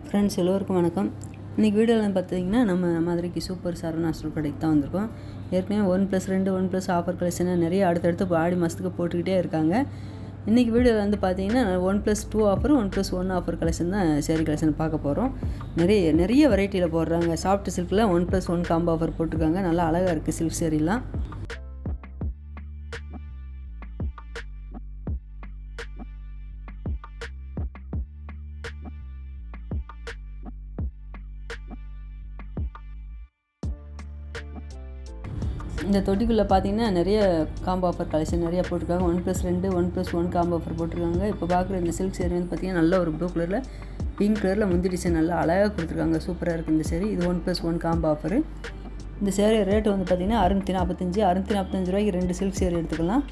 friends எல்லோருக்கும் வணக்கம் இன்றைக்கி வீடியோவில் பார்த்தீங்கன்னா நம்ம மதுரைக்கு சூப்பர் சரவணா ஸ்டோர் கடைக்கு தான் வந்திருக்கோம் ஏற்கனவே ஒன் ப்ளஸ் ரெண்டு ஒன் ப்ளஸ் ஆஃபர் கலெக்ஷன் நிறைய அடுத்தடுத்து இப்போ ஆடி மாதத்துக்கு போட்டுக்கிட்டே இருக்காங்க இன்றைக்கி வீடியோவில் வந்து பார்த்தீங்கன்னா one plus two offer one plus one offer collection தான் சேரீ கலெக்ஷன் பார்க்க போகிறோம் நிறைய நிறைய வெரைட்டியில் போடுறாங்க சாஃப்ட் சில்கில் one plus one combo offer போட்டிருக்காங்க நல்லா அழகாக இருக்குது சில்க் சேரீலாம் இந்த தொட்டிக்குள்ளே பார்த்தீங்கன்னா நிறைய காம்போ ஆஃபர் கலெக்ஷன் நிறைய போட்டிருக்காங்க ஒன் ப்ளஸ் ரெண்டு one plus one combo offer போட்டிருக்காங்க இப்போ பார்க்குற இந்த சில்க் சேரீ வந்து பார்த்தீங்கன்னா நல்ல ஒரு ப்ளூ கலரில் பிங்க் கலரில் முந்தி டிசைன் நல்லா அழகாக கொடுத்துருக்காங்க சூப்பராக இருக்குது இந்த சேரீ இது one plus one combo offer இந்த சேரீ ரேட்டு வந்து பார்த்தீங்கன்னா அறுநூற்றி நாற்பத்தஞ்சு அறுநூற்றி நாற்பத்தஞ்சு ரூபாய்க்கு ரெண்டு சில்க் சேரீ எடுத்துக்கலாம்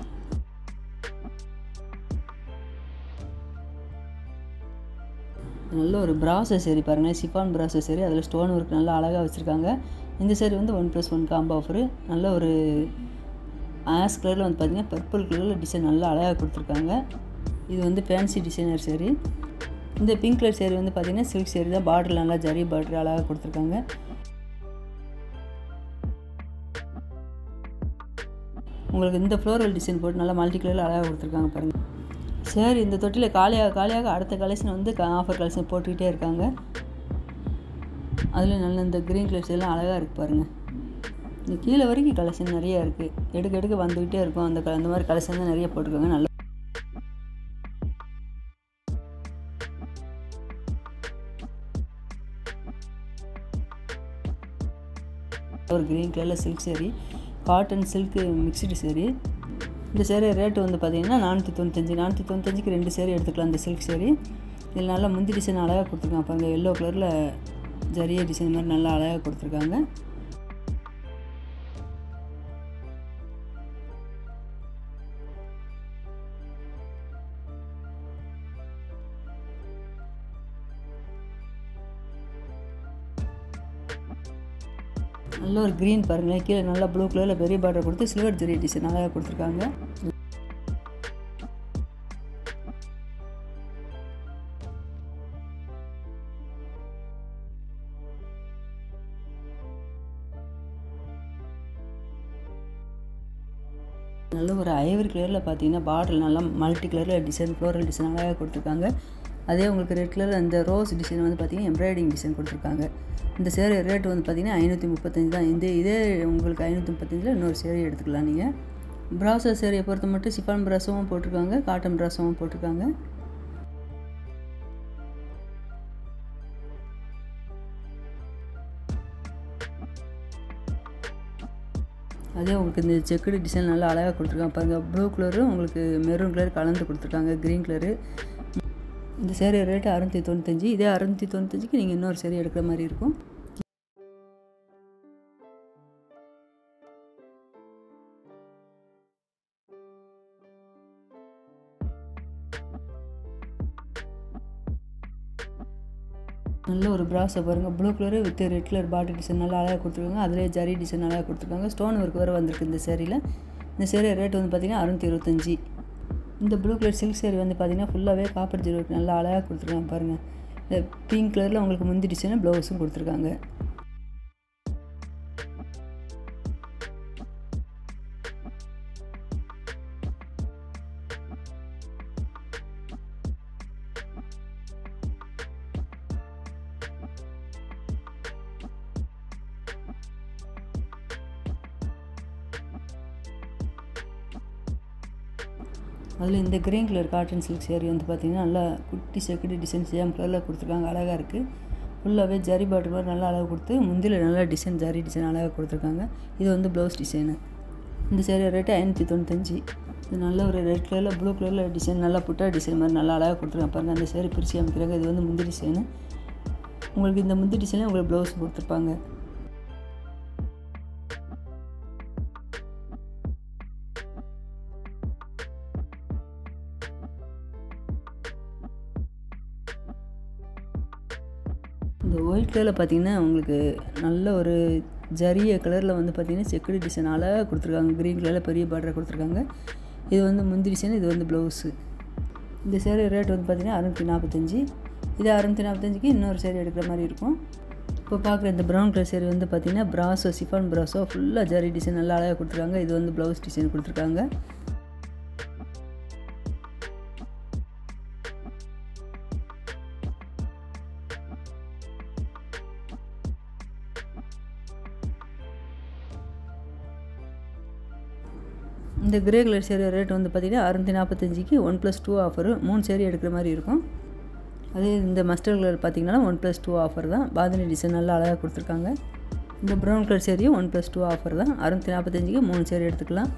நல்ல ஒரு ப்ராசோ சேரீ பாருங்கள் சிஃபான் ப்ராசோ சேரீ அதில் ஸ்டோன் ஒர்க் நல்லா அழகாக வச்சுருக்காங்க இந்த சேரீ வந்து one plus one combo offer நல்ல ஒரு ஆஸ் கலரில் வந்து பார்த்திங்கன்னா பர்பிள் கலரில் டிசைன் நல்லா அழகாக கொடுத்துருக்காங்க இது வந்து ஃபேன்சி டிசைனர் சேரீ இந்த பிங்க் கலர் சேரீ வந்து பார்த்திங்கன்னா சில்க் சேரீ தான் பார்டர் நல்லா ஜரி பார்டர் அழகாக கொடுத்துருக்காங்க உங்களுக்கு இந்த ஃப்ளோரல் டிசைன் போட்டு நல்லா மல்டி கலரில் அழகாக கொடுத்துருக்காங்க பாருங்கள் சரி இந்த தொட்டியில் காலியாக காலியாக அடுத்த கலெக்ஷன் வந்து ஆஃபர் கலெக்ஷன் போட்டுக்கிட்டே இருக்காங்க அதில் நல்ல இந்த க்ரீன் கலர்ஸ் எல்லாம் அழகாக இருக்குது பாருங்கள் இந்த கீழே வரைக்கும் கலெக்ஷன் நிறைய இருக்குது எடுக்க எடுக்க வந்துக்கிட்டே இருக்கும் அந்த க அந்த மாதிரி கலெக்ஷன் தான் நிறைய போட்டிருக்காங்க நல்ல ஒரு க்ரீன் கலரில் silk sari cotton silk mixed sari இந்த சேரீ ரேட்டு வந்து பார்த்தீங்கன்னா நானூற்றி தொண்ணூத்தஞ்சு நானூற்றி தொண்ணூத்தஞ்சுக்கு ரெண்டு சேரீ எடுத்துக்கலாம் இந்த சில்க் சேரீ இதில் நல்லா முந்தி டிசைன் அழகாக கொடுத்துருக்காங்க பாருங்கள் எல்லோ கலரில் ஜரிய டிசைன் மாதிரி நல்லா அழகாக கொடுத்துருக்காங்க நல்ல ஒரு க்ரீன் பாருங்களேன் கீழே நல்லா ப்ளூ கலரில் பெரிய பார்டர் கொடுத்து சில்வர் ஜெரி டிசைன் அழகாக கொடுத்துருக்காங்க நல்ல ஒரு ஐவரி கலரில் பார்த்தீங்கன்னா பார்டர் நல்லா மல்டி கலரில் டிசைன் ஃப்ளோரல் டிசைன் அழகாக கொடுத்துருக்காங்க அதே உங்களுக்கு ரெட் கலரில் அந்த ரோஸ் டிசைன் வந்து பார்த்திங்கன்னா எம்ப்ராய்டிங் டிசைன் கொடுத்துருக்காங்க இந்த சேரீ ரேட் வந்து பார்த்திங்கன்னா ஐநூற்றி முப்பத்தஞ்சு தான் இந்த இதே உங்களுக்கு ஐநூற்றி முப்பத்தஞ்சில் இன்னொரு சேரீ எடுத்துக்கலாம் நீங்கள் ப்ராசோ சேரீயை பொறுத்த மட்டும் சிஃபான் ப்ராஸவும் போட்டிருக்காங்க காட்டன் ப்ராஸவும் போட்டிருக்காங்க அதே உங்களுக்கு இந்த செக்குடு டிசைன் நல்லா அழகாக கொடுத்துருக்காங்க பாருங்கள் ப்ளூ கலரும் உங்களுக்கு மெரூன் கலர் கலந்து கொடுத்துருக்காங்க க்ரீன் கலரு இந்த சேரீ ரேட்டு அறுநூற்றி தொண்ணூத்தஞ்சு இதே அறுநூற்றி தொண்ணூத்தஞ்சுக்கு நீங்கள் இன்னொரு சேரீ எடுக்கிற மாதிரி இருக்கும் நல்ல ஒரு ப்ராஸை பாருங்கள் blue colour with red colour bottle design நல்லா அழகாக கொடுத்துருக்காங்க அதிலே ஜரி டிசைன் அழகாக கொடுத்துருக்காங்க ஸ்டோன் ஒர்க் வேறு வந்திருக்கு இந்த சேரீயில் இந்த சேரீ ரேட் வந்து பார்த்திங்கன்னா அறுநூற்றி இருபத்தஞ்சி இந்த ப்ளூ கலர் சில்க் சேரீ வந்து பார்த்திங்கன்னா ஃபுல்லாகவே காப்பர் ஜீரோ நல்லா அழகாக கொடுத்துருக்காங்க பாருங்கள் இந்த பிங்க் கலரில் உங்களுக்கு முந்தி டிசைனும் ப்ளவுஸும் கொடுத்துருக்காங்க அதில் இந்த green colour cotton silk sari வந்து பார்த்திங்கன்னா நல்லா குட்டி செக்குடு டிசைன் சேம் கலரில் கொடுத்துருக்காங்க அழகாக இருக்குது ஃபுல்லாகவே ஜரி பாட்டு மாதிரி நல்லா அழகாக கொடுத்து முந்தியில் நல்லா டிசைன் ஜரி டிசைன் அழகாக கொடுத்துருக்காங்க இது வந்து ப்ளவுஸ் டிசைனு இந்த சேரீ ரேட்டு ஐநூற்றி தொண்ணூத்தஞ்சு இது நல்ல ஒரு ரெட் கலரில் ப்ளூ கலரில் டிசைன் நல்லா புட்டா டிசைன் மாதிரி நல்லா அழகாக கொடுத்துருக்காங்க பாருங்கள் அந்த சேரீ பிரித்து அமைக்கிறாங்க இது வந்து முந்தி டிசைனு உங்களுக்கு இந்த முந்தி டிசைனில் உங்களுக்கு ப்ளவுஸ் கொடுத்துருப்பாங்க இந்த ஒயிட் கலரில் பார்த்தீங்கன்னா உங்களுக்கு நல்ல ஒரு ஜரிய கலரில் வந்து பார்த்திங்கன்னா செக்குடு டிசைன் அழகாக கொடுத்துருக்காங்க க்ரீன் கலரில் பெரிய பார்டரை கொடுத்துருக்காங்க இது வந்து முந்தி டிசைன் இது வந்து ப்ளவுஸு இந்த சேரீ ரேட் வந்து பார்த்திங்கன்னா அறுநூற்றி நாற்பத்தஞ்சி இதே அறுநூற்றி நாற்பத்தஞ்சுக்கு இன்னொரு சேரீ எடுக்கிற மாதிரி இருக்கும் இப்போ பார்க்குற இந்த ப்ரௌன் கலர் சேரீ வந்து பார்த்திங்கன்னா ப்ராஸோ சிஃபான் ப்ராஸோ ஃபுல்லாக ஜரி டிசைன் நல்லா அழகாக கொடுத்துருக்காங்க இது வந்து ப்ளவுஸ் டிசைன் கொடுத்துருக்காங்க இந்த கிரே கலர் சேரீ ரேட் வந்து பார்த்திங்கன்னா அறுநூற்றி நாற்பத்தஞ்சிக்கு ஒன் ப்ளஸ் டூ ஆஃபர் மூணு சேரீ எடுக்கிற மாதிரி இருக்கும் அதே இந்த மஸ்டர்ட் கலர் பார்த்திங்கன்னா ஒன் ப்ளஸ் டூ ஆஃபர் தான் பாதினி டிசைன் நல்லா அழகாக கொடுத்துருக்காங்க இந்த ப்ரௌன் கலர் சேரீயும் ஒன் ப்ளஸ் டூ ஆஃபர் தான் அறுநூற்றி நாற்பத்தஞ்சிக்கு மூணு சேரீ எடுத்துக்கலாம்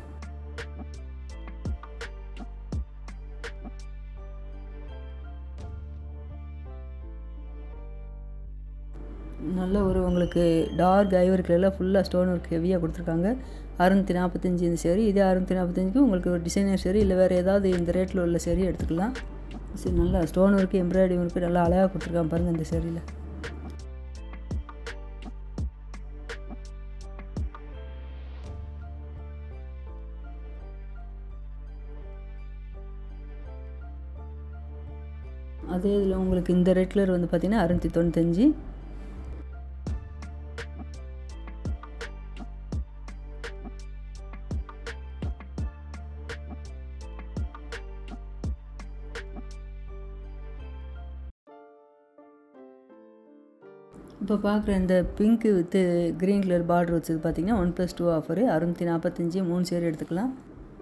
நல்ல ஒரு உங்களுக்கு டார்க் ஐவர் கலரில் ஃபுல்லாக ஸ்டோன் ஒர்க் ஹெவியாக கொடுத்துருக்காங்க அறுநூற்றி நாற்பத்தஞ்சு இந்த சரி இதே அறுநூற்றி நாற்பத்தஞ்சுக்கு உங்களுக்கு ஒரு டிசைனர் சரி இல்லை வேறு ஏதாவது இந்த ரேட்டில் உள்ள சரி எடுத்துக்கலாம் சரி நல்லா ஸ்டோன் ஒர்க்கு எம்ப்ராய்டரி ஒர்க்கு நல்லா அழகாக கொடுத்துருக்காங்க பாருங்கள் இந்த சரியில் அதே இதில் உங்களுக்கு இந்த ரெட் கலர் வந்து பார்த்திங்கன்னா அறுநூற்றி தொண்ணூத்தஞ்சு இப்போ பார்க்குற இந்த pink with green colour border வச்சது பார்த்தீங்கன்னா ஒன் ப்ளஸ் டூ ஆஃபரு அறுநூற்றி நாற்பத்தஞ்சு மூணு சேர் எடுத்துக்கலாம்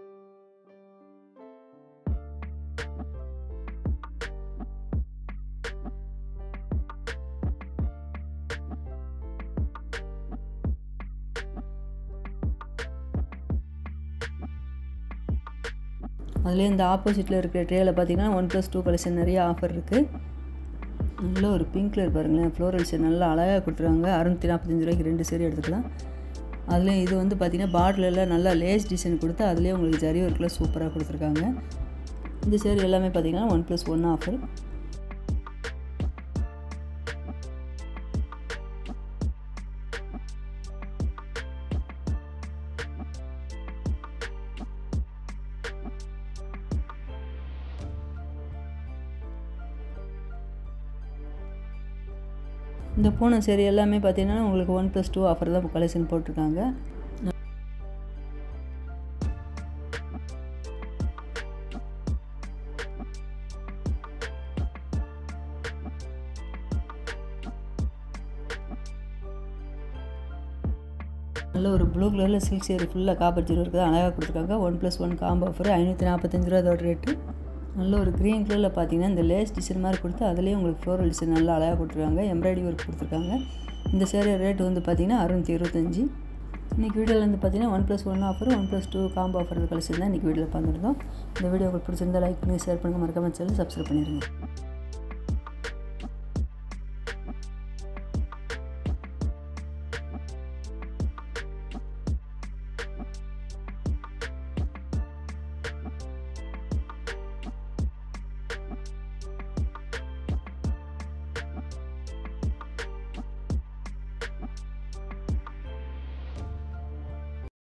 அதுலேயே இந்த ஆப்போசிட்டில் இருக்கிற ட்ரேயில் பார்த்தீங்கன்னா ஒன் ப்ளஸ் டூ கலெக்ஷன் நிறைய ஆஃபர் இருக்குது நல்ல ஒரு பிங்க் கலர் பாருங்களேன் ஃப்ளோரல் ஷேட் நல்லா அழகாக கொடுத்துருக்காங்க அறுநூற்றி நாற்பத்தஞ்சு ரூபாய்க்கு ரெண்டு சேரி எடுத்துக்கலாம் அதுலேயும் இது வந்து பார்த்திங்கன்னா பார்டர்லாம் நல்லா லேஸ் டிசைன் கொடுத்து அதுலேயே உங்களுக்கு ஜரி ஒர்க்கில் சூப்பராக கொடுத்துருக்காங்க இந்த சேரி எல்லாமே பார்த்திங்கன்னா ஒன் ப்ளஸ் ஒன் ஆஃபர் இந்த பூனை சேரி எல்லாமே பார்த்தீங்கன்னா உங்களுக்கு ஒன் ப்ளஸ் டூ ஆஃபர் தான் கலெக்ஷன் போட்டிருக்காங்க நல்ல ஒரு ப்ளூ கலரில் சில்க் சேரி ஃபுல்லாக காப்பர் ஜீரோ இருக்குது அழகாக கொடுத்துருக்காங்க one plus one combo offer ஐநூற்றி நாற்பத்தஞ்சு ரூபா அதோட ரேட்டு நல்ல ஒரு க்ரீன் கலரில் பார்த்தீங்கன்னா இந்த லேஸ் டிசைன் மாதிரி கொடுத்து அதுலேயே உங்களுக்கு ஃப்ளோரல் டிசைன் நல்லா அழகாக கொடுத்துருக்காங்க எம்ப்ராய்டரி ஒர்க் கொடுத்துருக்காங்க இந்த சேரீ ரேட் வந்து பார்த்தீங்கன்னா அறுநூற்றி இருபத்தஞ்சி இன்றைக்கி வீடியோவில் வந்து பார்த்தீங்கன்னா one plus one offer one plus two combo offer கழிச்சு தான் இன்றைக்கி வீடியோவில் பார்த்துருந்தோம் இந்த வீடியோ உங்களுக்கு பிடிச்சிருந்தா லைக் பண்ணி ஷேர் பண்ணுங்கள் மறக்காமல் சேனல் சப்ஸ்கிரைப் பண்ணிடுங்க